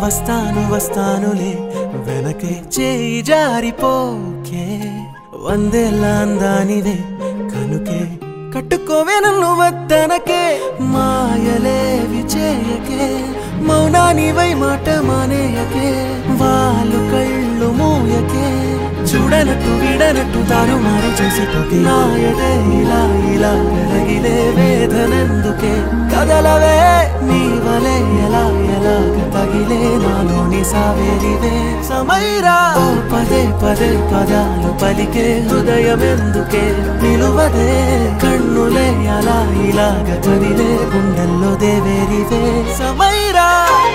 వస్తాను వస్తానులే వెనకే చేయి జారిపోకే వందేళ్ళ అందానివే కనుకే కట్టుకోవే నన్ను వద్దనకే మాయలేవి చేయకే మౌనానివై మాట మానేయకే వాళ్ళు కళ్ళు మూయకే చూడనట్టు విడనట్టు తారుమారు చేసిపోతే నాయదే ఇలా ఇలా ఎరగిలే వేదనెందుకే కదలవే నీ వలే ఎలా ఎలాగ తగిలే నాలోని సావేరివే సమైరా ఓ పదే పదే పదాలు పలికే హృదయం ఎందుకే నిలువదే కన్నులే అలా ఇలాగ కదిలే గుండెల్లో దేవేరివే సమైరా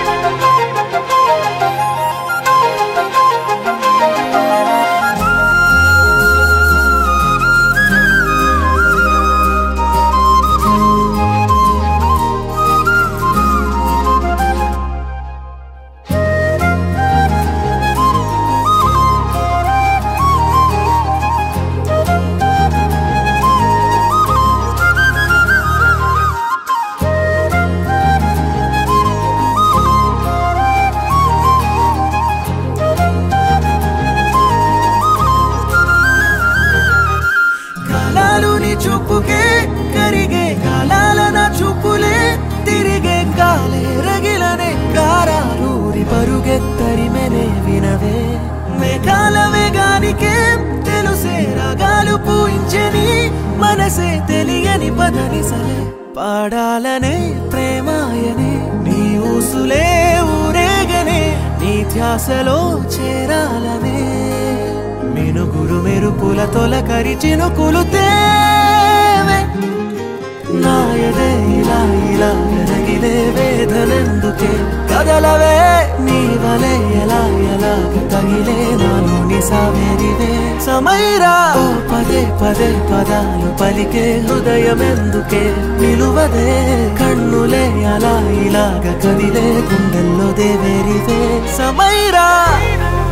కాలాలు నీ చూపుకే కరిగే కాలాల నా చూపులే తిరిగే కాలే రగిలనే కారారూరి పరుగెత్తరి మెనే వినవే మేఘాల వేగానికే తెలుసే రాగాలు పూయించని మనసే తెలియని పదని సలే పాడాలనే ప్రేమాయనే నీ ఊసులే ఊరేగనే నీ ధ్యాసలో చేరాలనే మినుగురు మెరుపుల తొలకరి చినుకులు తేవే నాయదే ఇలా ఇలా ఎరగిలే వేదనెందుకే కదలవే నీ వలే ఎలా ఎలా తగిలే నాలోని సావేరివే సమైరా ఓ పదే పదే పదాలు పలికే హృదయం ఎందుకే నిలువదే కన్నులే అలా ఇలాగ కదిలే గుండెల్లో దేవేరివే సమైరా